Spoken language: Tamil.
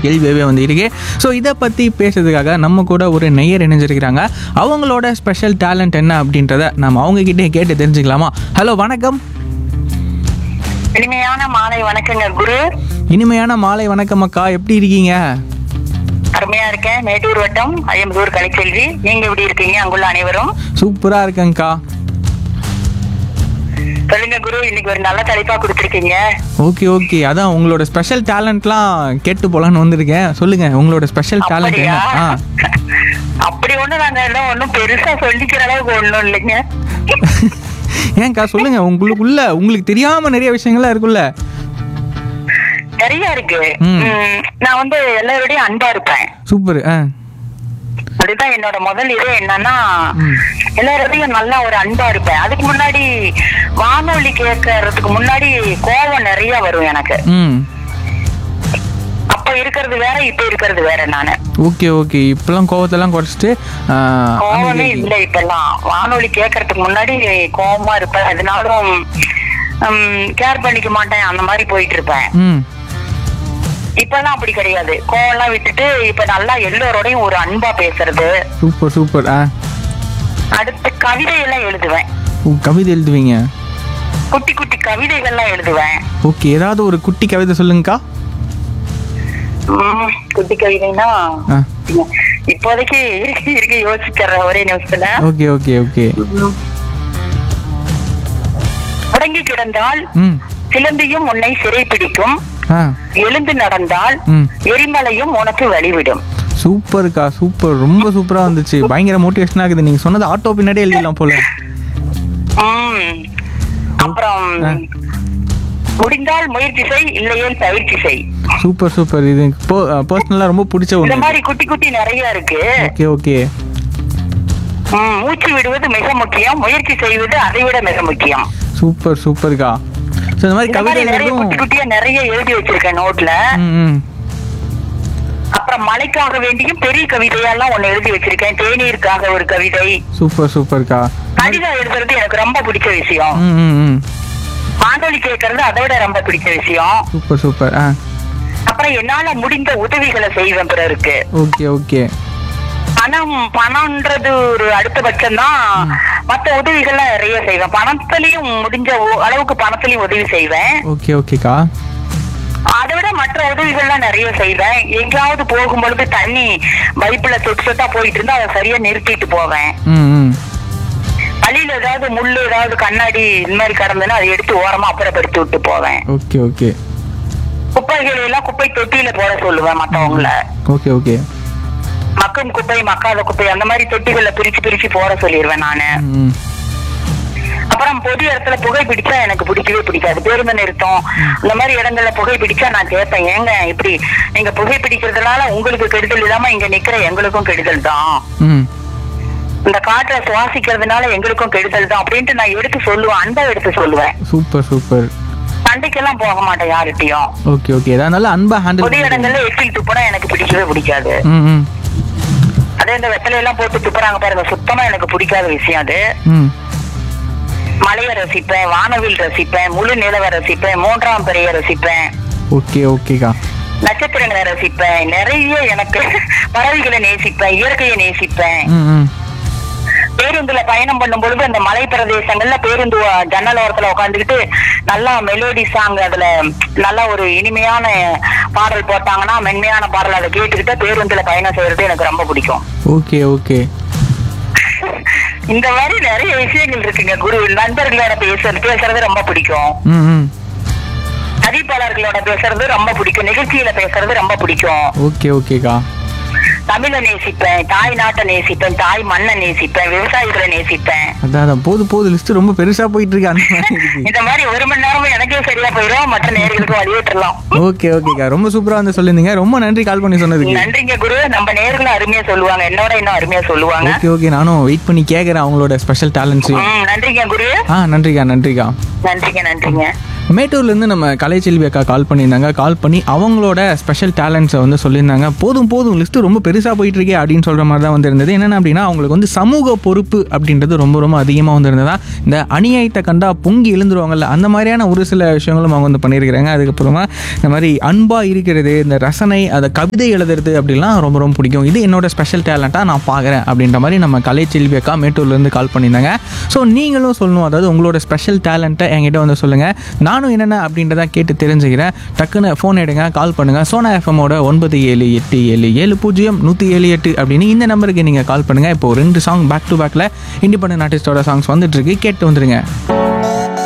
கேள்வியாகவே வந்து இருக்கு ஸோ இதை பற்றி பேசுறதுக்காக நம்ம கூட ஒரு நெய்யர் இணைஞ்சிருக்கிறாங்க அவங்களோட ஸ்பெஷல் டேலண்ட் என்ன அப்படின்றத நம்ம அவங்க கிட்டே கேட்டு தெரிஞ்சுக்கலாமா ஹலோ வணக்கம் இனிமையான மாலை வணக்கங்க குரு இனிமையான மாலை வணக்கம் அக்கா எப்படி இருக்கீங்க அருமையா இருக்கேன் மேட்டூர் வட்டம் ஐயம்பதூர் கலைச்செல்வி நீங்க எப்படி இருக்கீங்க அங்குள்ள அனைவரும் சூப்பராக இருக்கேங்க்கா சொல்லுங்க குரு இன்னைக்கு ஒரு நல்ல தலைப்பா கொடுத்துருக்கீங்க ஓகே ஓகே அதான் உங்களோட ஸ்பெஷல் டேலண்ட்லாம் கேட்டு போலான்னு வந்திருக்கேன் சொல்லுங்க உங்களோட ஸ்பெஷல் டேலண்ட் அப்படியா என்ன ஆ அப்படி ஒண்ணு நாங்க எல்லாம் ஒண்ணும் பெருசா சொல்லிக்கிற அளவுக்கு ஒண்ணும் இல்லைங்க ஏன்க்கா சொல்லுங்க உங்களுக்குள்ள உங்களுக்கு தெரியாம நிறைய விஷயங்கள்லாம் இருக்குல்ல நிறைய இருக்கு ம். ம், நான் வந்து எல்லாரோடையும் அன்பா இருப்பேன் சூப்பர் ஆ அதுதான் என்னோட முதல் இது என்னன்னா ம். எல்லாரோடையும் நல்லா ஒரு அன்பா இருப்பேன் அதுக்கு முன்னாடி வானொலி கேட்கறதுக்கு முன்னாடி கோவம் நிறைய வரும் எனக்கு ம் அப்ப இருக்கிறது வேற இப்ப இருக்கிறது வேற நானு ஓகே ஓகே இப்பெல்லாம் கோவத்தெல்லாம் குறைச்சிட்டு ஆ, கோவமே அமைதியா இல்ல இப்பெல்லாம் வானொலி கேட்கறதுக்கு முன்னாடி கோவமா இருப்பேன் அதனாலும் கேர் பண்ணிக்க மாட்டேன் அந்த மாதிரி போயிட்டு இருப்பேன் ம் இப்பெல்லாம் அப்படி கிடையாது கோவம்லாம் விட்டுட்டு இப்ப நல்லா எல்லோரோடையும் ஒரு அன்பா பேசுறது சூப்பர் சூப்பர் ஆ அடுத்து கவிதையெல்லாம் எழுதுவேன் ஓ, கவிதை எழுதுவீங்க குட்டி குட்டி கவிதைகள்லாம் எழுதுவேன் ஓகே ஏதாவது ஒரு குட்டி கவிதை சொல்லுங்கக்கா உம், குட்டி கவிதைனா ஆ இப்போதைக்கு இருக்கு இருக்கு யோசிக்கிறேன் ஒரே நிமிஷத்துல ஓகே ஓகே ஓகே முடங்கி கிடந்தால் ம் சிலந்தியும் உன்னை சிறைப்பிடிக்கும் ஆ எழுந்து நடந்தால் ம் எரிமலையும் உனக்கு வழிவிடும் சூப்பர்க்கா சூப்பர் ரொம்ப சூப்பரா வந்துச்சு பயங்கர மோட்டிவேஷனா இருக்குது நீங்க சொன்னது ஆட்டோ பின்னாடியே எழுதிடலாம் போல உம். அப்புறம் ஆ. முடிந்தால் முயற்சி செய் இல்லையேல் பயிற்சி செய் சூப்பர் சூப்பர் இது பர்சனலா ரொம்ப பிடிச்ச இந்த ஒன்று மாதிரி குட்டி குட்டி நிறைய இருக்கு ஓகே ஓகே உம், மூச்சு விடுவது மிக முக்கியம் முயற்சி செய்வது அதை விட மிக முக்கியம் சூப்பர் சூப்பர்க்கா ஸோ இந்த மாதிரி இந்த கவிதை மாதிரி நிறைய எழுதும் குட்டி குட்டியா நிறைய எழுதி வச்சிருக்கேன் நோட்ல ம் ம் அப்புறம் மழைக்காக வேண்டியும் பெரிய கவிதையெல்லாம் ஒண்ணு எழுதி வச்சிருக்கேன் தேநீருக்காக ஒரு கவிதை சூப்பர் சூப்பர்க்கா கடிதம் எழுதுறது எனக்கு ரொம்ப பிடிச்ச விஷயம் ம் ம் ம் வானொலி கேட்கறது அதை விட ரொம்ப பிடிச்ச விஷயம் சூப்பர் சூப்பர் ஆ அப்புறம் என்னால முடிந்த உதவிகளை செய்வேன் பிறருக்கு ஓகே ஓகே பணம் பணம்ன்றது ஒரு அடுத்த பட்சம் தான் மத்த உதவிகள்லாம் நிறைய செய்வேன் பணத்திலயும் முடிஞ்ச ஒ- அளவுக்கு பணத்திலயும் உதவி செய்வேன் ஓகே ஓகேக்கா அதை விட மற்ற உதவிகள்லாம் நிறைய செய்வேன் எங்கேயாவது போகும் பொழுது தண்ணி பைப்புல சொட்டு சொட்டா போயிட்டு இருந்தா அதை சரியா நிறுத்திட்டு போவேன் ம் ம் வழியில ஏதாவது முள்ளு ஏதாவது கண்ணாடி இந்த மாதிரி கடந்ததுன்னா அதை எடுத்து ஓரமா அப்புறப்படுத்தி விட்டு போவேன் ஓகே ஓகே குப்பைகளை எல்லாம் குப்பை தொட்டியில போட சொல்லுவேன் மத்தவங்கள ஓகே ஓகே மக்கும் குப்பை மக்காத குப்பை அந்த மாதிரி தொட்டிகள்ல பிரிச்சு பிரிச்சு போட சொல்லிடுவேன் நானு ம் ம் அப்புறம் பொது இடத்துல புகை பிடிச்சா எனக்கு பிடிக்கவே பிடிக்காது பேருந்து நிறுத்தம் இந்த மாதிரி இடங்கள்ல புகை பிடிச்சா நான் கேட்பேன் ஏங்க இப்படி நீங்க புகை பிடிக்கிறதுனால உங்களுக்கு கெடுதல் இல்லாம இங்க நிக்கிற எங்களுக்கும் கெடுதல் தான் ம் இந்த காற்றை சுவாசிக்கிறதுனால எங்களுக்கும் கெடுதல் தான் அப்படின்ட்டு நான் எடுத்து சொல்லுவேன் அன்பை எடுத்து சொல்லுவேன் சூப்பர் சூப்பர் சண்டைக்கெல்லாம் போக மாட்டேன் யார்கிட்டயும் ஓகே ஓகே ஏதா இருந்தாலும் அன்பா ஹேண்டில் பொது இடங்கள்ல எச்சில் துப்புனா எனக்கு பிடிக்கவே பிடிக்காது ம் ம் அதே இந்த வெத்தலை எல்லாம் போட்டு துப்புறாங்க பாருங்க சுத்தமா எனக்கு பிடிக்காத விஷயம் அது ம் மலையை ரசிப்பேன் வானவில் ரசிப்பேன் முழு நிலவை ரசிப்பேன் மூன்றாம் பிறைய ரசிப்பேன் ஓகே ஓகேக்கா நட்சத்திரங்களை ரசிப்பேன் நிறைய எனக்கு பறவைகளை நேசிப்பேன் இயற்கையை நேசிப்பேன் ம் ம் பேருந்துல பயணம் பண்ணும் பொழுது அந்த மலை பிரதேசங்கள்ல பேருந்து வ- ஜன்னல் ஓரத்துல உட்காந்துக்கிட்டு நல்லா மெலோடி சாங் அதுல நல்லா ஒரு இனிமையான பாடல் போட்டாங்கன்னா மென்மையான பாடல் அதை கேட்டுக்கிட்டு பேருந்துல பயணம் செய்யறது எனக்கு ரொம்ப பிடிக்கும் ஓகே ஓகே இந்த மாதிரி நிறைய விஷயங்கள் இருக்குங்க குரு நண்பர்களோட பேசுறது பேசுறது ரொம்ப பிடிக்கும் ம் ம் அறிவிப்பாளர்களோட பேசுறது ரொம்ப பிடிக்கும் நிகழ்ச்சியில பேசுறது ரொம்ப பிடிக்கும் ஓகே ஓகேக்கா தமிழை நேசிப்பேன் தாய் நாட்டை நேசிப்பேன் தாய் மண்ணை நேசிப்பேன் விவசாயிகளை நேசிப்பேன் அதான் அதான் போது போது லிஸ்ட் ரொம்ப பெருசா போயிட்டு இருக்கு அந்த மாதிரி இருக்கு இந்த மாதிரி ஒரு மணி நேரமும் எனக்கே சரியா போயிடும் மற்ற நேர்களுக்கும் வழிவிட்டுறலாம் ஓகே ஓகேக்கா ரொம்ப சூப்பரா வந்து சொல்லியிருந்தீங்க ரொம்ப நன்றி கால் பண்ணி சொன்னதுக்கு நன்றிங்க குரு நம்ம நேர்களும் அருமையா சொல்லுவாங்க என்னோட இன்னும் அருமையா சொல்லுவாங்க ஓகே ஓகே நானும் வெயிட் பண்ணி கேட்குறேன் அவங்களோட ஸ்பெஷல் டேலண்ட்ஸையும் ம், நன்றிங்க குரு ஆ நன்றிக்கா நன்றிக்கா நன்றிங்க நன்றிங்க மேட்டூர்லேருந்து நம்ம கலைச்செல்வி அக்கா கால் பண்ணியிருந்தாங்க கால் பண்ணி அவங்களோட ஸ்பெஷல் டேலண்ட்ஸை வந்து சொல்லியிருந்தாங்க போதும் போதும் லிஸ்ட்டு ரொம்ப பெருசாக போயிட்டு இருக்கே அப்படின்னு சொல்கிற மாதிரி தான் வந்திருந்தது என்னென்ன அப்படின்னா அவங்களுக்கு வந்து சமூக பொறுப்பு அப்படின்றது ரொம்ப ரொம்ப அதிகமாக வந்திருந்ததா இந்த அநியாயத்தை கண்டா பொங்கி எழுந்துருவாங்கல்ல அந்த மாதிரியான ஒரு சில விஷயங்களும் அவங்க வந்து பண்ணியிருக்கிறாங்க அதுக்கப்புறமா இந்த மாதிரி அன்பாக இருக்கிறது இந்த ரசனை அதை கவிதை எழுதுறது அப்படிலாம் ரொம்ப ரொம்ப பிடிக்கும் இது என்னோட ஸ்பெஷல் டேலண்ட்டாக நான் பார்க்குறேன் அப்படின்ற மாதிரி நம்ம கலைச்செல்வி அக்கா மேட்டூர்லேருந்து கால் பண்ணியிருந்தாங்க ஸோ நீங்களும் சொல்லணும் அதாவது உங்களோட ஸ்பெஷல் டேலண்ட்டை என்கிட்ட வந்து சொல்லுங்கள் நானும் என்னென்ன அப்படின்றத கேட்டு தெரிஞ்சுக்கிறேன் டக்குன்னு ஃபோன் எடுங்க கால் பண்ணுங்கள் சோனா எஃப்எம்மோட ஒன்பது ஏழு எட்டு ஏழு ஏழு பூஜ்ஜியம் நூற்றி ஏழு எட்டு அப்படின்னு இந்த நம்பருக்கு நீங்கள் கால் பண்ணுங்கள் இப்போ ரெண்டு சாங் பேக் டு பேக்கில் இண்டிபெண்டன்ட் ஆர்டிஸ்டோட சாங்ஸ் வந்துட்டு இருக்கு கேட்டு வந்துருங்க